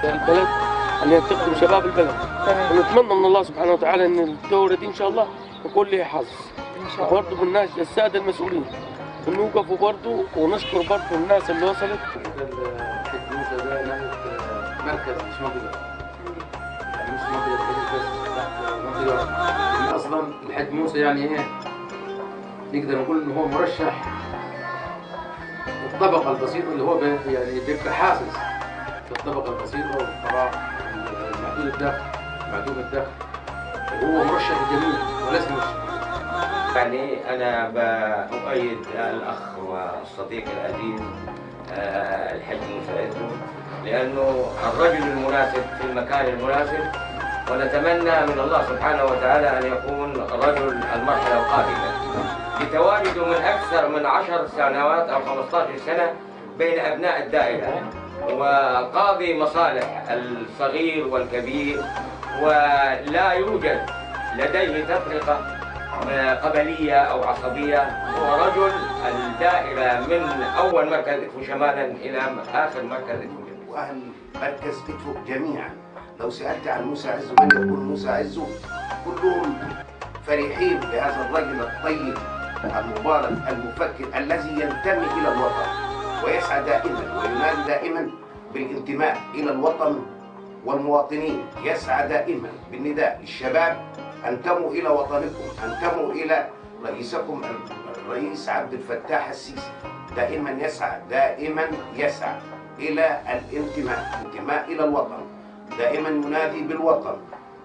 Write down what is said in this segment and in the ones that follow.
البلد ان هي تخدم شباب البلد تمام ونتمنى من الله سبحانه وتعالى ان الدوره دي ان شاء الله يكون لها حظ ان شاء الله وبرضه بالناس الساده المسؤولين انه يوقفوا برضه ونشكر برضه الناس اللي وصلت الحج موسى ده ناحية مركز مش منطقة يعني مش منطقة الحج بس تحت منطقة لأن أصلا الحج موسى يعني إيه نقدر نقول إن هو مرشح الطبقة البسيطة اللي هو بي- يعني بيبقى حاسس في الطبقة البسيطة والفقراء محدود الدخل معدوم الدخل وهو مرشح الجميع وليس مرشح يعني أنا بأؤيد الأخ والصديق العزيز آه، الحج موسى عزو لأنه الرجل المناسب في المكان المناسب ونتمنى من الله سبحانه وتعالى أن يكون رجل المرحلة القادمة لتواجده من أكثر من عشر سنوات أو 15 سنة بين أبناء الدائرة وقاضي مصالح الصغير والكبير ولا يوجد لديه تفرقة قبلية أو عصبية هو رجل الدائرة من أول مركز إدفو شمالا إلى آخر مركز إدفو جنوبا واهل مركز ادفو جميعا لو سالت عن موسى عزو من يكون موسى عزو كلهم فرحين بهذا الرجل الطيب المبارك المفكر الذي ينتمي الى الوطن ويسعى دائما وينادي دائما بالانتماء الى الوطن والمواطنين يسعى دائما بالنداء للشباب انتموا الى وطنكم انتموا الى رئيسكم الرئيس عبد الفتاح السيسي دائما يسعى دائما يسعى الى الانتماء انتماء الى الوطن دائما ينادي بالوطن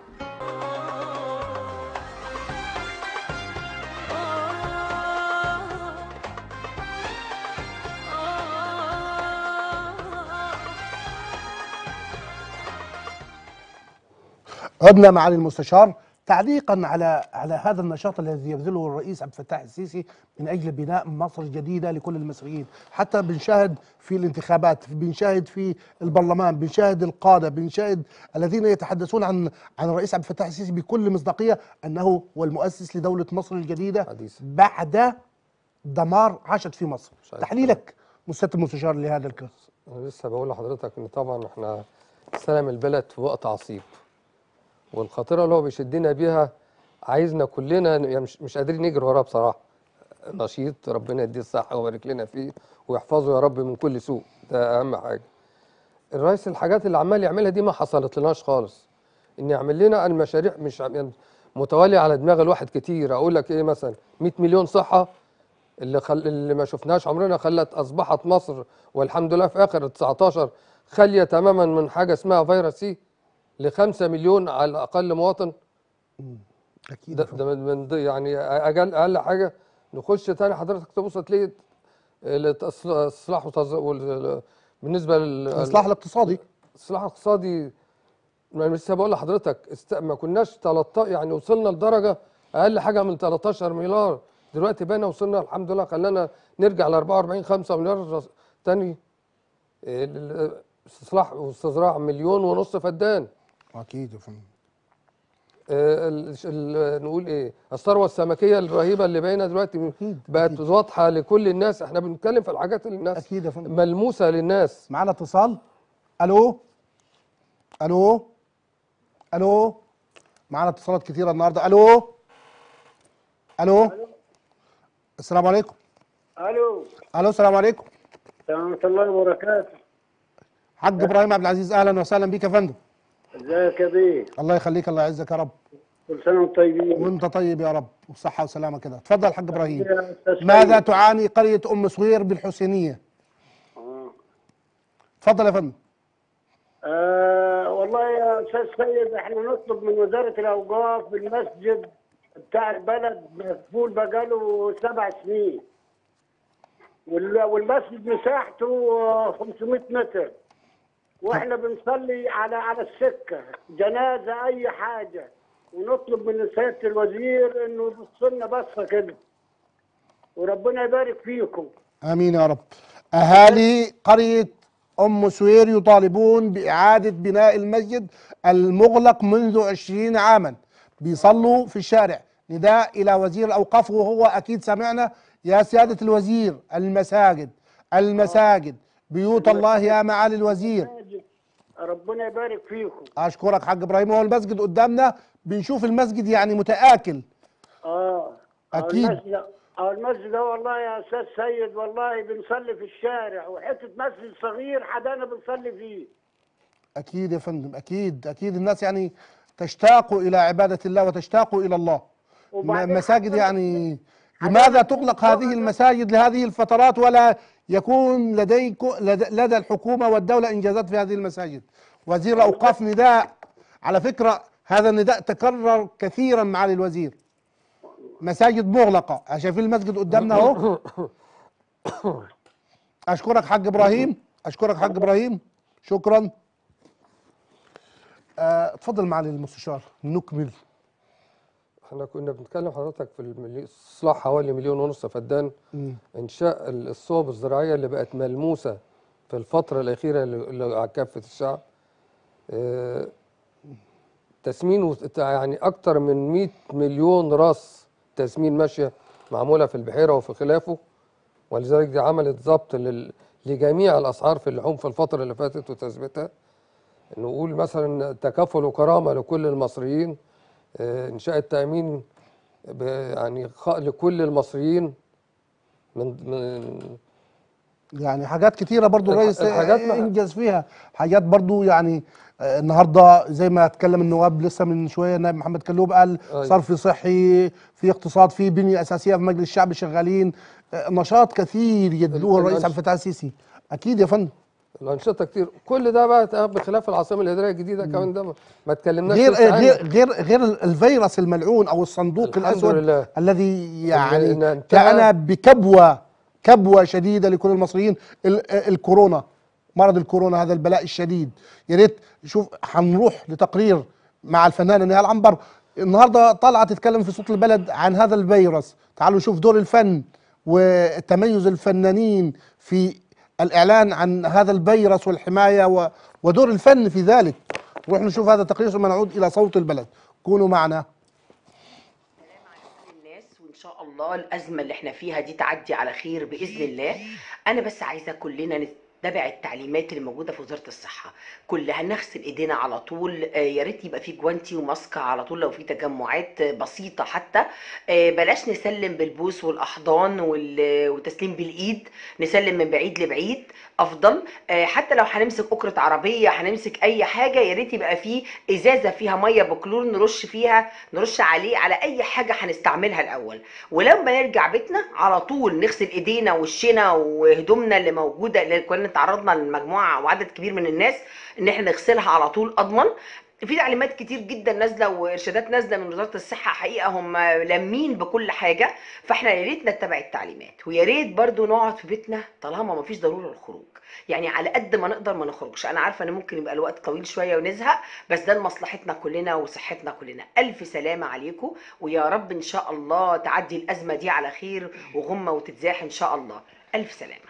عدنا معالي المستشار تعليقا على على هذا النشاط الذي يبذله الرئيس عبد الفتاح السيسي من اجل بناء مصر جديده لكل المصريين، حتى بنشاهد في الانتخابات، بنشاهد في البرلمان، بنشاهد القاده، بنشاهد الذين يتحدثون عن عن الرئيس عبد الفتاح السيسي بكل مصداقيه انه هو المؤسس لدوله مصر الجديده حديث. بعد دمار عاشت في مصر. مش عارف. تحليلك مستشار المستشار لهذا الكرس. انا لسه بقول لحضرتك ان طبعا احنا استلم البلد في وقت عصيب والخطيره اللي هو بيشدنا بيها عايزنا كلنا يعني مش مش قادرين نجري وراه بصراحه نشيط ربنا يديه الصحه ويبارك لنا فيه ويحفظه يا رب من كل سوء ده اهم حاجه الرئيس الحاجات اللي عمال يعملها دي ما حصلت لناش خالص ان يعمل لنا المشاريع مش عم- يعني متواليه على دماغ الواحد كتير اقول لك ايه مثلا 100 مليون صحه اللي خل... اللي ما شفناش عمرنا خلت اصبحت مصر والحمد لله في اخر ال 19 خاليه تماما من حاجه اسمها فيروس سي ل 5 مليون على الاقل مواطن اكيد ده, ده من من ضي- يعني اقل اقل حاجه نخش تاني حضرتك تبص تلاقي الاصلاح وتز... وال... بالنسبه لل الاصلاح الاقتصادي الاصلاح الاقتصادي ما أنا لسه بقول لحضرتك است... ما كناش 13 يعني وصلنا لدرجه اقل حاجه من 13 مليار دلوقتي بقينا وصلنا الحمد لله خلانا نرجع ل 44 5 مليار تاني إيه، ال- استصلاح واستزراع مليون ونص فدان اكيد يا فندم آه، ال- ال- نقول ايه الثروه السمكيه الرهيبه اللي باينه دلوقتي أكيد، بقت أكيد. واضحه لكل الناس احنا بنتكلم في الحاجات اللي الناس اكيد يا فندم ملموسه للناس معانا اتصال الو الو الو معانا اتصالات كتيره النهارده الو الو السلام عليكم الو الو السلام عليكم ورحمة الله وبركاته حاج ابراهيم عبد العزيز اهلا وسهلا بيك يا فندم ازيك يا بيه الله يخليك الله يعزك يا رب كل سنة وانتم طيبين وانت طيب يا رب وصحه وسلامه كده اتفضل حاج ابراهيم يا أستاذ ماذا سيد. تعاني قريه ام صغير بالحسينيه آه. اتفضل يا فندم آه والله يا استاذ سيد احنا نطلب من وزارة الاوقاف المسجد بتاع البلد مقفول بقاله سبع سنين وال- والمسجد مساحته آه، 500 متر واحنا بنصلي على على السكه جنازه اي حاجه ونطلب من سياده الوزير انه يبص لنا بصه كده وربنا يبارك فيكم امين يا رب اهالي قريه ام سوير يطالبون باعاده بناء المسجد المغلق منذ عشرين عاما بيصلوا في الشارع نداء الى وزير الاوقاف وهو اكيد سمعنا يا سياده الوزير المساجد المساجد بيوت الله يا معالي الوزير ربنا يبارك فيكم اشكرك حاج ابراهيم هو المسجد قدامنا بنشوف المسجد يعني متآكل اه أكيد. المسجد اه المسجد ده والله يا استاذ سيد والله بنصلي في الشارع وحته مسجد صغير حدانا بنصلي فيه اكيد يا فندم اكيد اكيد الناس يعني تشتاق الى عباده الله وتشتاق الى الله وبعدين م- مساجد حتى- يعني لماذا تغلق هذه المساجد لهذه الفترات ولا يكون لديكم لدى, لدى الحكومه والدوله انجازات في هذه المساجد وزير الاوقاف نداء على فكره هذا النداء تكرر كثيرا معالي الوزير مساجد مغلقه شايفين المسجد قدامنا اهو اشكرك حاج ابراهيم اشكرك حاج ابراهيم شكرا آه، اتفضل معالي المستشار نكمل احنا كنا بنتكلم حضرتك في الملي- اصلاح حوالي مليون ونص فدان انشاء ال- الصوب الزراعيه اللي بقت ملموسه في الفتره الاخيره اللي اللي على كافه الشعب اه، تسمين وت- يعني اكتر من 100 مليون راس تسمين ماشيه معموله في البحيره وفي خلافه ولذلك دي عملت ضبط لل- لجميع الاسعار في اللحوم في الفتره اللي فاتت وتثبيتها نقول مثلا تكافل وكرامه لكل المصريين آه، انشاء التامين ب- يعني خ- لكل المصريين من من يعني حاجات كتيرة برضو الح- الرئيس الحاجات ما- انجز فيها حاجات برضو يعني آه، النهارده زي ما اتكلم النواب لسه من شويه نائب محمد كلوب قال أيوة. صرف صحي في اقتصاد في بنيه اساسيه في مجلس الشعب شغالين آه، نشاط كثير يدلوه ال- الرئيس الأنش- عبد الفتاح السيسي اكيد يا فندم الانشطه كتير كل ده بقى ت- بخلاف العاصمه الاداريه الجديده كمان ده ما- ما اتكلمناش غير لسه عنه. غير غير غير الفيروس الملعون او الصندوق الحمد الاسود لله. الذي يعني إن انتهى. كان بكبوه كبوه شديده لكل المصريين ال- الكورونا مرض الكورونا هذا البلاء الشديد يا ريت شوف هنروح لتقرير مع الفنانه نهال عنبر النهارده طالعه تتكلم في صوت البلد عن هذا الفيروس تعالوا نشوف دور الفن وتميز الفنانين في الاعلان عن هذا الفيروس والحمايه و- ودور الفن في ذلك نروح نشوف هذا التقرير ثم نعود الى صوت البلد كونوا معنا الناس وان شاء الله الازمه اللي احنا فيها دي تعدي على خير باذن الله انا بس عايزه كلنا نتبع التعليمات اللي موجوده في وزاره الصحه كلها نغسل ايدينا على طول آه، يا ريت يبقى في جوانتي وماسك على طول لو في تجمعات آه، بسيطه حتى آه، بلاش نسلم بالبوس والاحضان وال- والتسليم بالايد نسلم من بعيد لبعيد افضل آه، حتى لو هنمسك اكره عربيه هنمسك اي حاجه يا ريت يبقى في ازازه فيها ميه بكلور نرش فيها نرش عليه على اي حاجه هنستعملها الاول ولما نرجع بيتنا على طول نغسل ايدينا وشنا وهدومنا اللي موجوده اللي كنا تعرضنا لمجموعه وعدد كبير من الناس ان احنا نغسلها على طول اضمن في تعليمات كتير جدا نازله وارشادات نازله من وزاره الصحه حقيقه هم لامين بكل حاجه فاحنا يا ريت نتبع التعليمات ويا ريت برضو نقعد في بيتنا طالما ما فيش ضروره للخروج يعني على قد ما نقدر ما نخرجش انا عارفه ان ممكن يبقى الوقت طويل شويه ونزهق بس ده لمصلحتنا كلنا وصحتنا كلنا الف سلامه عليكم ويا رب ان شاء الله تعدي الازمه دي على خير وغمه وتتزاح ان شاء الله الف سلامه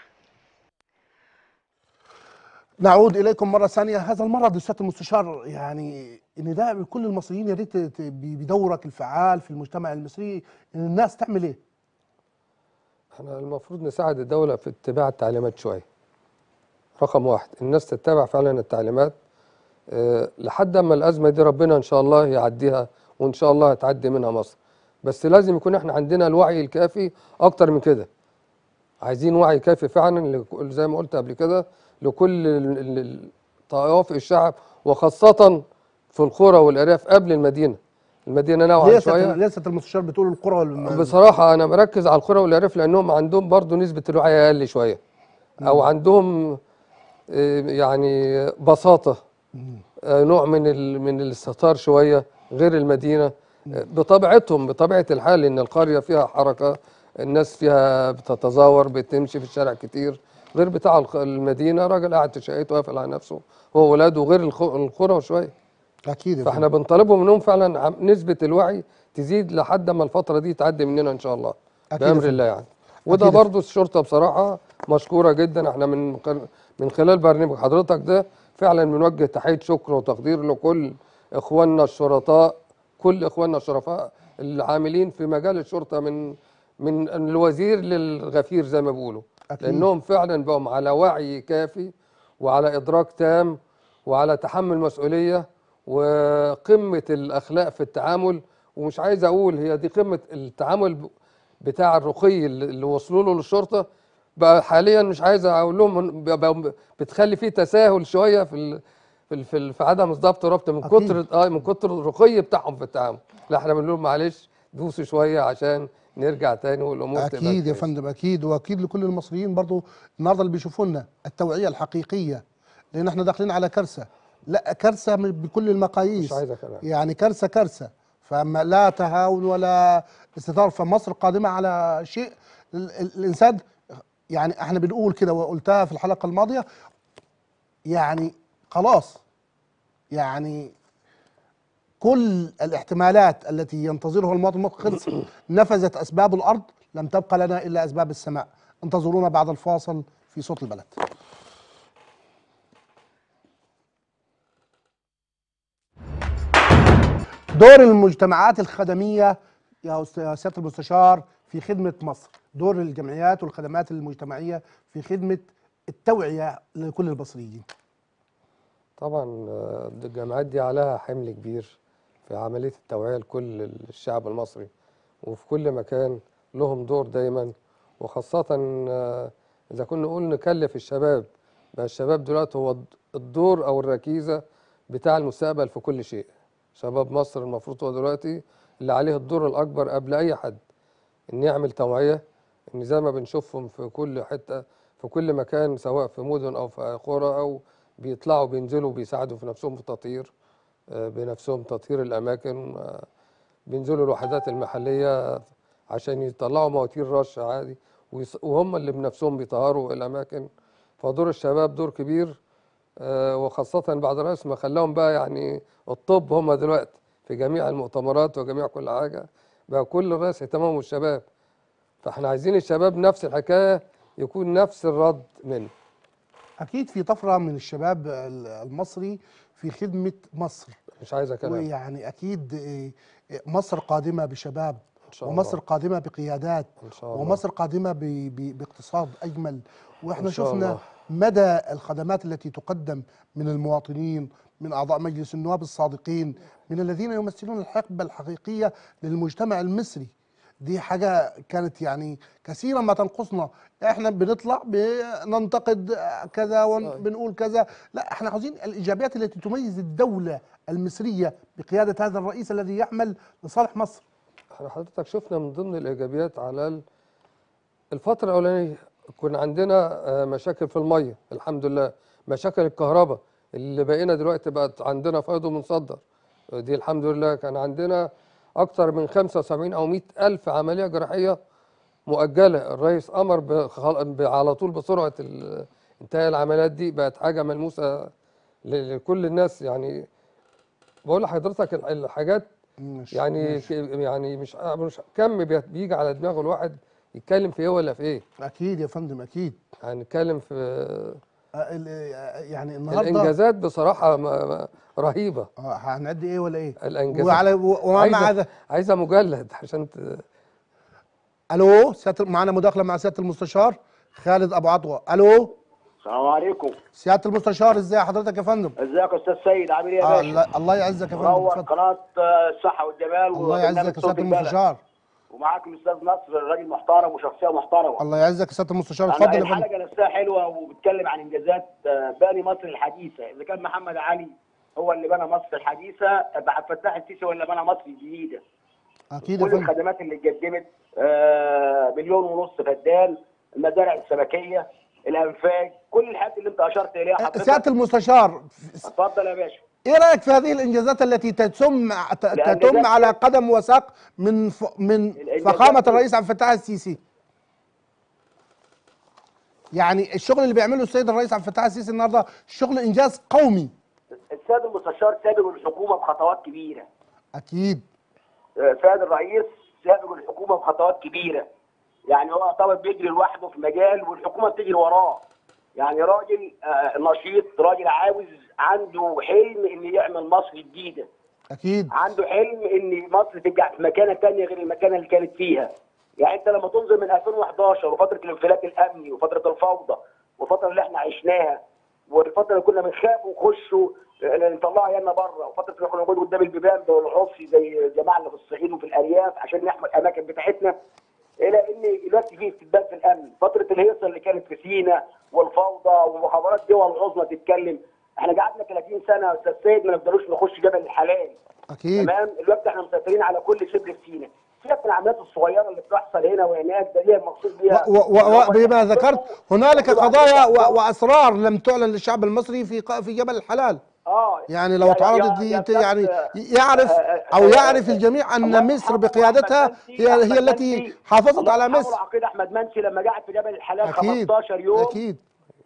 نعود اليكم مره ثانيه هذا المرض يا سياده المستشار يعني نداء لكل المصريين يا ريت ت- بدورك الفعال في المجتمع المصري ان الناس تعمل ايه؟ احنا المفروض نساعد الدولة في اتباع التعليمات شوية رقم واحد الناس تتبع فعلا التعليمات اه لحد اما الأزمة دي ربنا إن شاء الله يعديها وإن شاء الله هتعدي منها مصر بس لازم يكون احنا عندنا الوعي الكافي أكتر من كده عايزين وعي كافي فعلا لك- زي ما قلت قبل كده لكل ال- ال- ال- طوائف الشعب وخاصة في القرى والأرياف قبل المدينة المدينة نوعا ليه شوية سياده ليه سيادة المستشار بتقول القرى والم... بصراحة أنا مركز على القرى والأرياف لأنهم عندهم برضو نسبة الوعي أقل شوية أو عندهم آه، يعني بساطة آه، نوع من ال- من الاستهتار شوية غير المدينة آه، بطبيعتهم بطبيعة الحال إن القرية فيها حركة الناس فيها بتتزاور بتمشي في الشارع كتير غير بتاع الق- المدينة راجل قاعد في شقته قافل على نفسه هو ولاده غير الخ- القرى شوية اكيد يا فاحنا بنطالبهم منهم فعلا عم- نسبة الوعي تزيد لحد ما الفترة دي تعدي مننا ان شاء الله أكيد يا بأمر فندم. الله يعني وده أكيد يا برضو الشرطة بصراحة مشكورة جدا احنا من قر- من خلال برنامج حضرتك ده فعلا بنوجه تحية شكر وتقدير لكل اخواننا الشرطاء كل اخواننا الشرفاء العاملين في مجال الشرطة من من الوزير للغفير زي ما بيقولوا أكيد. لانهم فعلا بقوا على وعي كافي وعلى ادراك تام وعلى تحمل مسؤوليه وقمه الاخلاق في التعامل ومش عايز اقول هي دي قمه التعامل ب- بتاع الرقي اللي اللي وصلوا له للشرطه بقى حاليا مش عايز اقول لهم بقى- بقى بتخلي فيه تساهل شويه في ال في ال في, ال في عدم الضبط وربط من أكيد. كتر اه من كتر الرقي بتاعهم في التعامل لا احنا بنقول لهم معلش دوسوا شويه عشان نرجع تاني والامور تبقى اكيد يا كويسة. فندم اكيد واكيد لكل المصريين برضو النهارده اللي بيشوفونا التوعيه الحقيقيه لان احنا داخلين على كارثه لا كارثه من- بكل المقاييس مش عايزة كلام. يعني كارثه كارثه فما لا تهاون ولا استثار فمصر قادمه على شيء ال- ال- الانسان يعني احنا بنقول كده وقلتها في الحلقه الماضيه يعني خلاص يعني كل الاحتمالات التي ينتظرها المواطن المصري خلصت نفذت اسباب الارض لم تبقى لنا الا اسباب السماء انتظرونا بعد الفاصل في صوت البلد دور المجتمعات الخدميه يا أست- يا سياده المستشار في خدمه مصر دور الجمعيات والخدمات المجتمعيه في خدمه التوعيه لكل المصريين طبعا آه، الجامعات دي عليها حمل كبير في عملية التوعية لكل الشعب المصري وفي كل مكان لهم دور دايما وخاصة آه، إذا كنا نقول نكلف الشباب بقى الشباب دلوقتي هو الد- الدور أو الركيزة بتاع المستقبل في كل شيء شباب مصر المفروض هو دلوقتي اللي عليه الدور الأكبر قبل أي حد إن يعمل توعية إن زي ما بنشوفهم في كل حتة في كل مكان سواء في مدن أو في قرى أو بيطلعوا بينزلوا بيساعدوا في نفسهم في التطهير آه، بنفسهم تطهير الأماكن آه، بينزلوا الوحدات المحلية عشان يطلعوا مواتير رش عادي ويص- وهم اللي بنفسهم بيطهروا الأماكن فدور الشباب دور كبير آه، وخاصة بعد رئيس ما خلاهم بقى يعني الطب هم دلوقتي في جميع المؤتمرات وجميع كل حاجة بقى كل الرئيس اهتمامه بالشباب فاحنا عايزين الشباب نفس الحكاية يكون نفس الرد منه اكيد في طفره من الشباب ال- المصري في خدمه مصر مش عايزة كلام ويعني اكيد إيه، إيه، مصر قادمه بشباب إن شاء ومصر الله. قادمه بقيادات إن شاء الله. ومصر قادمه ب- ب- باقتصاد اجمل واحنا إن شاء شفنا الله. مدى الخدمات التي تقدم من المواطنين من اعضاء مجلس النواب الصادقين من الذين يمثلون الحقبه الحقيقيه للمجتمع المصري دي حاجة كانت يعني كثيرا ما تنقصنا احنا بنطلع بننتقد كذا وبنقول كذا لا احنا عاوزين الايجابيات التي تميز الدولة المصرية بقيادة هذا الرئيس الذي يعمل لصالح مصر احنا حضرتك شفنا من ضمن الايجابيات على ال- الفتره الاولانيه كنا عندنا آه، مشاكل في الميه الحمد لله مشاكل الكهرباء اللي بقينا دلوقتي بقت عندنا فيض ومنصدر دي الحمد لله كان عندنا اكتر من 75 او 100 الف عمليه جراحيه مؤجله الرئيس امر بخل- ب- على طول بسرعه ال- انتهاء العمليات دي بقت حاجه ملموسه ل- لكل الناس يعني بقول لحضرتك ال- الحاجات مش يعني ك- يعني مش مش كم بي- بيجي على دماغ الواحد يتكلم في ايه ولا في ايه اكيد يا فندم اكيد هنتكلم في آه، ال- آه، يعني النهارده الانجازات بصراحه ما- ما- رهيبه آه، هنعد ايه ولا ايه الانجازات وعلى و- ومع عايزه ذا عايزه مجلد عشان ت... الو سياده معنا مداخله مع سياده المستشار خالد ابو عطوه الو السلام عليكم سياده المستشار ازاي حضرتك يا فندم ازيك يا استاذ سيد عامل ايه يا آه باشا الله الله يعزك يا فندم منور اتفضل قناه آه، الصحه والجمال الله وبرنامج يعزك يا صوت سياده البلد. المستشار ومعاكم الاستاذ نصر راجل محترم وشخصيه محترمه الله يعزك يا سياده المستشار أنا اتفضل يا فندم الحلقه نفسها حلوه وبتتكلم عن انجازات آه، بني مصر الحديثه اذا كان محمد علي هو اللي بنى مصر الحديثه عبد الفتاح السيسي هو اللي بنى مصر الجديده اكيد يا كل فندم الخدمات اللي اتقدمت آه، مليون ونص فدان المزارع السمكيه الانفاق كل الحاجات اللي انت اشرت اليها حضرتك سياده المستشار اتفضل يا باشا ايه رايك في هذه الانجازات التي تتم ت- الإنجازات تتم على دي- قدم وساق من ف... من الإنجازات فخامه دي- الرئيس عبد الفتاح السيسي يعني الشغل اللي بيعمله السيد الرئيس عبد الفتاح السيسي النهارده شغل انجاز قومي السيد المستشار سابق الحكومه بخطوات كبيره اكيد سيد الرئيس سابق الحكومه بخطوات كبيره يعني هو طبعا بيجري لوحده في مجال والحكومه بتجري وراه يعني راجل آه، نشيط راجل عاوز عنده حلم ان يعمل مصر جديده اكيد عنده حلم ان مصر ترجع في مكانه تانية غير المكانه اللي كانت فيها يعني انت لما تنظر من 2011 وفتره الانفلات الامني وفتره الفوضى والفتره اللي احنا عشناها والفتره اللي كنا بنخاف ونخشوا آه، نطلع عيالنا بره وفتره اللي كنا نقعد قدام البيبان بالحفظ زي جماعنا في الصعيد وفي الارياف عشان نحمي الاماكن بتاعتنا الى ان دلوقتي في استبدال في الامن فتره الهيصه اللي كانت في سينا والفوضى ومخابرات دول العظمى تتكلم احنا قعدنا 30 سنه يا استاذ سيد ما نقدروش نخش جبل الحلال اكيد تمام الوقت احنا مسيطرين على كل شبر في سينا سيبك من العمليات الصغيره اللي بتحصل هنا وهناك ده ليه المقصود بيها و- و- وبما ذكرت هنالك قضايا و- واسرار لم تعلن للشعب المصري في ق- في جبل الحلال اه يعني لو يا- تعرضت يا- دي يا ت- يعني أستاذ- يعرف او يعرف الجميع الله ان مصر يرحمه بقيادتها أحمد هي منسي- هي أحمد التي منسي. حافظت الله على يرحمه مصر العقيد احمد منسي لما قعد في جبل الحلال اكيد 15 يوم اكيد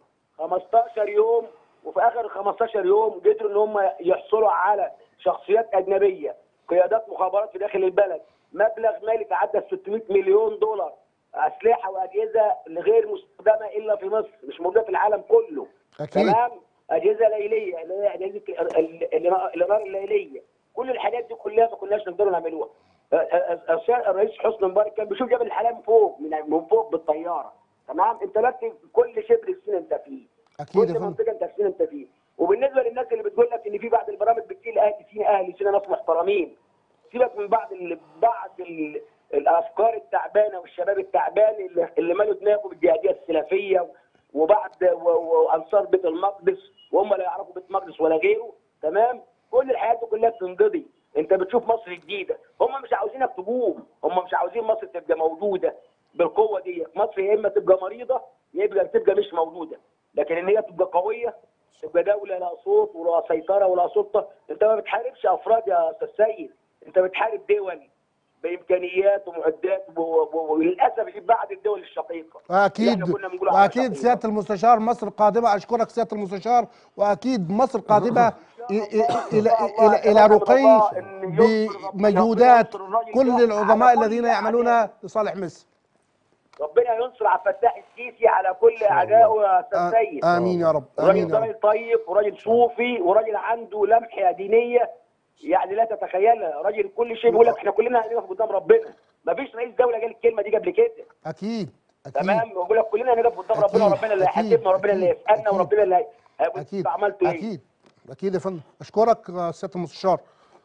15 يوم وفي اخر 15 يوم قدروا ان هم يحصلوا على شخصيات اجنبيه قيادات مخابرات في داخل البلد مبلغ مالي تعدى 600 مليون دولار اسلحه واجهزه غير مستخدمه الا في مصر مش موجوده في العالم كله اكيد تمام اجهزه ليليه اللي هي اجهزه ال- ال- النار النار الليليه كل الحاجات دي كلها ما كناش نقدر نعملوها أ- أ- أ- الرئيس حسني مبارك كان بيشوف جبل الحلال من فوق من من فوق بالطياره تمام انت دلوقتي كل شبر السنه انت فيه اكيد يا كل فندم منطقه انت فين انت فيه وبالنسبه للناس اللي بتقول لك ان في بعض البرامج بتقيل اهل سينا اهل سينا ناس محترمين سيبك من بعض ال... بعض ال... الافكار التعبانه والشباب التعبان اللي, اللي مالوا دماغه بالجهاديه السلفيه وبعض و... وانصار بيت المقدس وهم لا يعرفوا بيت المقدس ولا غيره تمام كل الحياه دي كلها بتنقضي انت بتشوف مصر جديده هم مش عاوزينك تقوم هم مش عاوزين مصر تبقى موجوده بالقوه دي مصر يا اما تبقى مريضه يا اما تبقى مش موجوده لكن ان هي تبقى قويه تبقى دوله لها صوت ولها سيطره ولها سلطه انت ما بتحاربش افراد يا استاذ سيد انت بتحارب دول بامكانيات ومعدات و- و- وللاسف في بعض الدول الشقيقه اللي واكيد احنا كنا بنقول عليها واكيد شقيقة. سياده المستشار مصر قادمه اشكرك سياده المستشار واكيد مصر قادمه إ- إ- الى الى الى رقي بمجهودات كل العظماء الذين يعملون لصالح مصر ربنا ينصر عبد الفتاح السيسي على كل اعدائه يا استاذ آ- سيد امين يا رب راجل امين ده يا رب راجل طيب وراجل صوفي وراجل عنده لمحه دينيه يعني لا تتخيلها راجل كل شيء بيقول لك احنا كلنا هنقف قدام ربنا ما فيش رئيس دوله قال الكلمه دي قبل كده اكيد اكيد تمام بيقول لك كلنا هنقف قدام أكيد، ربنا وربنا اللي أكيد، هيحاسبنا وربنا اللي أكيد، هيسالنا أكيد. وربنا اللي هي- هيقول اكيد انت عملت ايه اكيد اكيد يا فندم اشكرك آه، سياده المستشار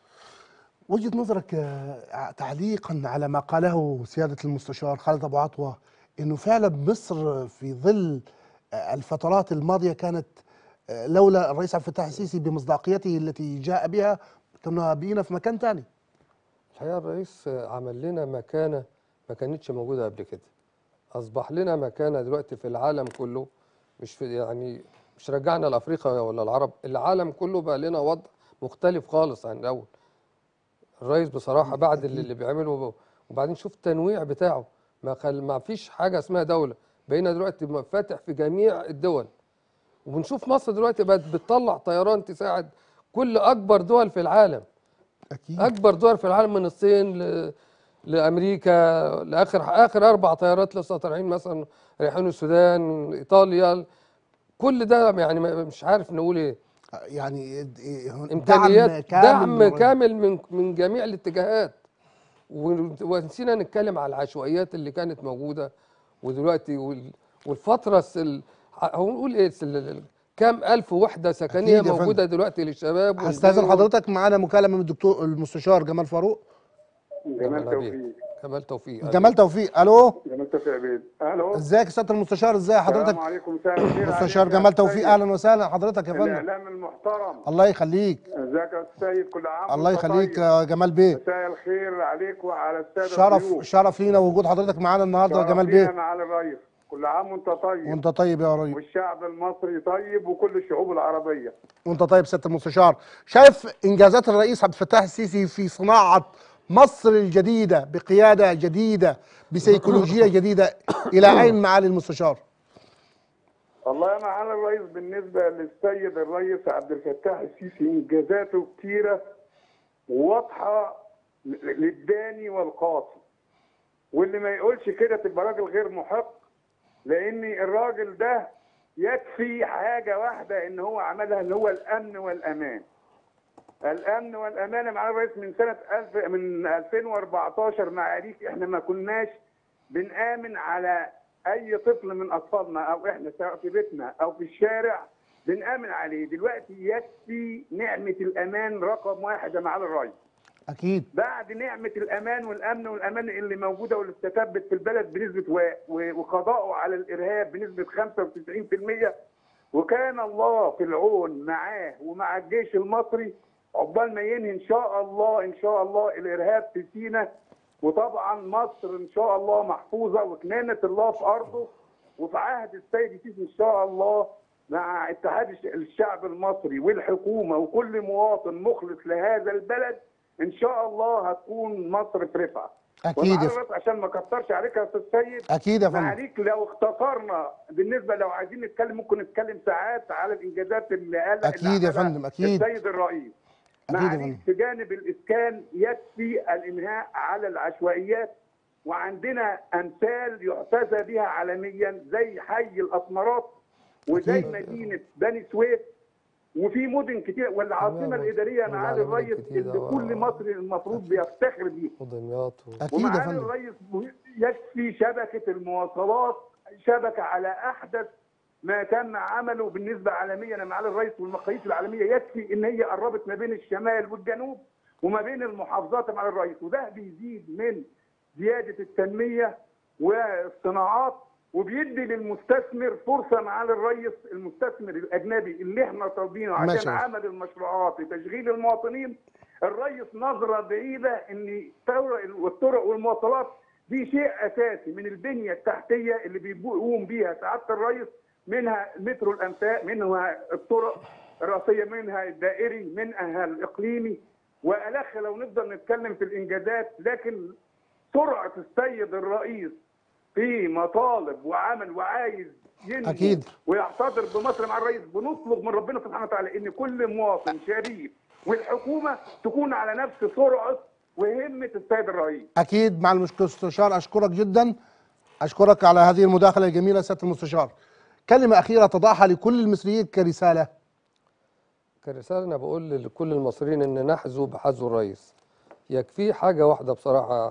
وجهه نظرك آه، تعليقا على ما قاله سياده المستشار خالد ابو عطوه انه فعلا مصر في ظل آه، الفترات الماضيه كانت آه، لولا الرئيس عبد الفتاح السيسي بمصداقيته التي جاء بها كنا بقينا في مكان ثاني الحقيقه الرئيس عمل لنا مكانه ما كانتش موجوده قبل كده اصبح لنا مكانه دلوقتي في العالم كله مش في يعني مش رجعنا لافريقيا ولا العرب العالم كله بقى لنا وضع مختلف خالص عن الاول الرئيس بصراحه بعد اللي, اللي بيعمله وبعدين شوف التنويع بتاعه ما خل ما فيش حاجه اسمها دوله بقينا دلوقتي فاتح في جميع الدول وبنشوف مصر دلوقتي بقت بتطلع طيران تساعد كل اكبر دول في العالم اكيد اكبر دول في العالم من الصين ل... لامريكا لاخر اخر اربع طيارات لسه طالعين مثلا رايحين السودان ايطاليا كل ده يعني ما- مش عارف نقول ايه يعني آه، دعم امكانيات كامل دعم من- كامل من من جميع الاتجاهات ون- ونسينا نتكلم على العشوائيات اللي كانت موجوده ودلوقتي وال- والفتره الس- هو نقول ايه الس- ال- كام الف وحده سكنيه أكيد يا موجوده دلوقتي للشباب هستاذن والبيوت. حضرتك معانا مكالمه من الدكتور المستشار جمال فاروق جمال توفيق كمال توفيق جمال توفيق الو جمال توفيق عبيد الو ازيك يا سياده المستشار ازاي حضرتك السلام عليكم مساء الخير مستشار عليك يا جمال توفيق سيد. اهلا وسهلا حضرتك يا فندم الاعلام المحترم الله يخليك ازيك يا سيد كل عام الله وأنت يخليك طيب. يا جمال بيه مساء الخير عليك وعلى الساده شرف الضيوف. شرف لينا وجود حضرتك معانا النهارده يا شرف جمال لينا بيه معالي الرئيس كل عام وانت طيب وانت طيب يا ريس والشعب المصري طيب وكل الشعوب العربيه وانت طيب سياده المستشار شايف انجازات الرئيس عبد الفتاح السيسي في صناعه مصر الجديده بقياده جديده بسيكولوجيه جديده الى اين معالي المستشار والله يا معالي الرئيس بالنسبه للسيد الرئيس عبد الفتاح السيسي انجازاته كتيره وواضحه للداني والقاصي واللي ما يقولش كده تبقى راجل غير محق لان الراجل ده يكفي حاجه واحده ان هو عملها اللي هو الامن والامان الامن والامان يا معالي الرئيس من سنه 1000 من 2014 معاريك احنا ما كناش بنامن على اي طفل من اطفالنا او احنا سواء في بيتنا او في الشارع بنآمن عليه دلوقتي يكفي نعمة الأمان رقم واحد يا معالي الرئيس اكيد بعد نعمة الأمان والأمن والأمان اللي موجودة واللي بتثبت في البلد بنسبة و- و- وقضاءه على الإرهاب بنسبة 95% وكان الله في العون معاه ومع الجيش المصري عقبال ما ينهي إن شاء الله إن شاء الله الإرهاب في سيناء وطبعا مصر إن شاء الله محفوظة وكنانة الله في أرضه وفي عهد السيد السيسي إن شاء الله مع اتحاد الش- الشعب المصري والحكومة وكل مواطن مخلص لهذا البلد ان شاء الله هتكون مصر في رفعه أكيد يا ومعانا ف- بس عشان ما اكترش عليك يا استاذ سيد اكيد يا فندم معاليك لو اختصرنا بالنسبه لو عايزين نتكلم ممكن نتكلم ساعات على الانجازات اللي قال اللي أكيد يا عملها فندم، أكيد. السيد الرئيس أكيد يا معاليك فندم. في جانب الاسكان يكفي الانهاء على العشوائيات وعندنا امثال يحتذى بها عالميا زي حي الاسمرات وزي أكيد. مدينه بني سويف وفي مدن كتير والعاصمه تمام. الاداريه معالي والعالمية الرئيس الجديدة اللي و- كل مصري المفروض بيفتخر بيه ودمياط و... اكيد يا ومعالي فندم الرئيس يكفي شبكه المواصلات شبكه على احدث ما تم عمله بالنسبه عالميا يا معالي الرئيس والمقاييس العالميه يكفي ان هي قربت ما بين الشمال والجنوب وما بين المحافظات يا معالي الرئيس وده بيزيد من زياده التنميه والصناعات وبيدي للمستثمر فرصه معالي الرئيس المستثمر الاجنبي اللي احنا طالبينه ما عشان شاء الله. عمل المشروعات لتشغيل المواطنين الرئيس نظره بعيده ان الطرق والطرق والمواصلات دي شيء اساسي من البنيه التحتيه اللي بيقوم بيها سعاده الرئيس منها مترو الانفاق منها الطرق الرئيسيه منها الدائري منها الاقليمي والخ لو نقدر نتكلم في الانجازات لكن سرعه السيد الرئيس في مطالب وعمل وعايز ينمو أكيد. ويحتضر بمصر مع الرئيس بنطلب من ربنا سبحانه وتعالى ان كل مواطن شريف والحكومه تكون على نفس سرعه وهمه السيد الرئيس اكيد مع المستشار اشكرك جدا اشكرك على هذه المداخله الجميله سياده المستشار كلمه اخيره تضعها لكل المصريين كرساله كرسالة أنا بقول لكل المصريين إن نحذو بحذو الرئيس يكفيه حاجة واحدة بصراحة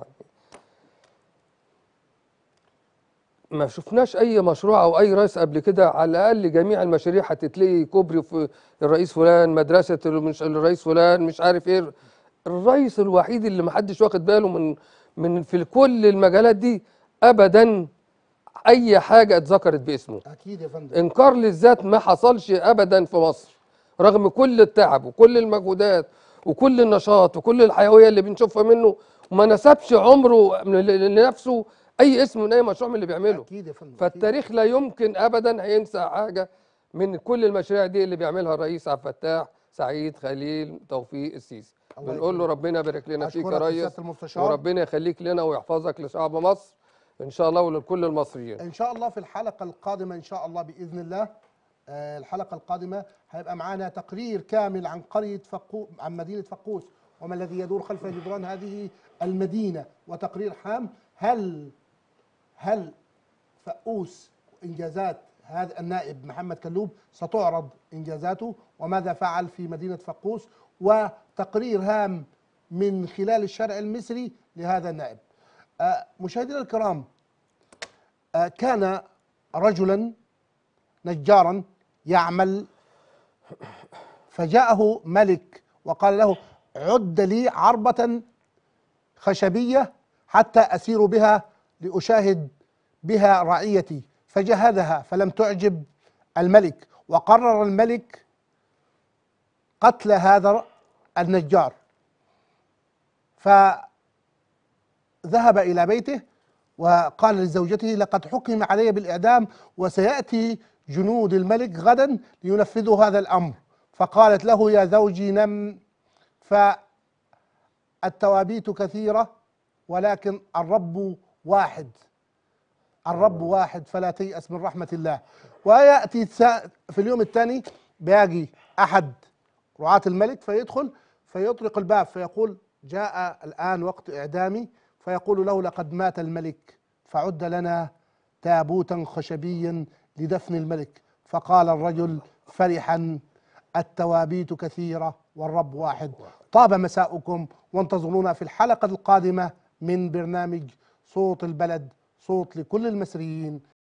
ما شفناش أي مشروع أو أي رئيس قبل كده على الأقل جميع المشاريع هتتلاقي كوبري في الرئيس فلان مدرسة مش الرئيس فلان مش عارف إيه الرئيس الوحيد اللي محدش واخد باله من من في كل المجالات دي أبدا أي حاجة اتذكرت باسمه اكيد يا فندم انكار للذات ما حصلش ابدا في مصر رغم كل التعب وكل المجهودات وكل النشاط وكل الحيويه اللي بنشوفها منه وما نسبش عمره من- لنفسه اي اسم من اي مشروع من اللي بيعمله اكيد يا فندم أكيد. فالتاريخ لا يمكن ابدا هينسى حاجه من كل المشاريع دي اللي بيعملها الرئيس عبد الفتاح سعيد خليل توفيق السيسي الله بنقول له يكرمك. ربنا يبارك لنا فيك يا أشكرك يا ريس سيادة المستشار. وربنا يخليك لنا ويحفظك لشعب مصر ان شاء الله ولكل المصريين ان شاء الله في الحلقه القادمه ان شاء الله باذن الله آه، الحلقه القادمه هيبقى معانا تقرير كامل عن قريه فقو عن مدينه فقوس وما الذي يدور خلف جدران هذه المدينه وتقرير حام هل هل فقوس انجازات هذا النائب محمد كلوب ستعرض انجازاته وماذا فعل في مدينه فقوس وتقرير هام من خلال الشارع المصري لهذا النائب. آه، مشاهدينا الكرام آه، كان رجلا نجارا يعمل فجاءه ملك وقال له عد لي عربة خشبية حتى أسير بها لأشاهد بها رعيتي فجهزها فلم تعجب الملك وقرر الملك قتل هذا النجار فذهب إلى بيته وقال لزوجته لقد حكم علي بالإعدام وسيأتي جنود الملك غدا لينفذوا هذا الأمر فقالت له يا زوجي نم فالتوابيت كثيرة ولكن الرب واحد الرب واحد فلا تيأس من رحمة الله ويأتي سا- في اليوم الثاني بيجي أحد رعاة الملك فيدخل فيطرق الباب فيقول جاء الآن وقت إعدامي فيقول له لقد مات الملك فعد لنا تابوتا خشبيا لدفن الملك فقال الرجل فرحا التوابيت كثيرة والرب واحد طاب مساؤكم وانتظرونا في الحلقة القادمة من برنامج صوت البلد صوت لكل المصريين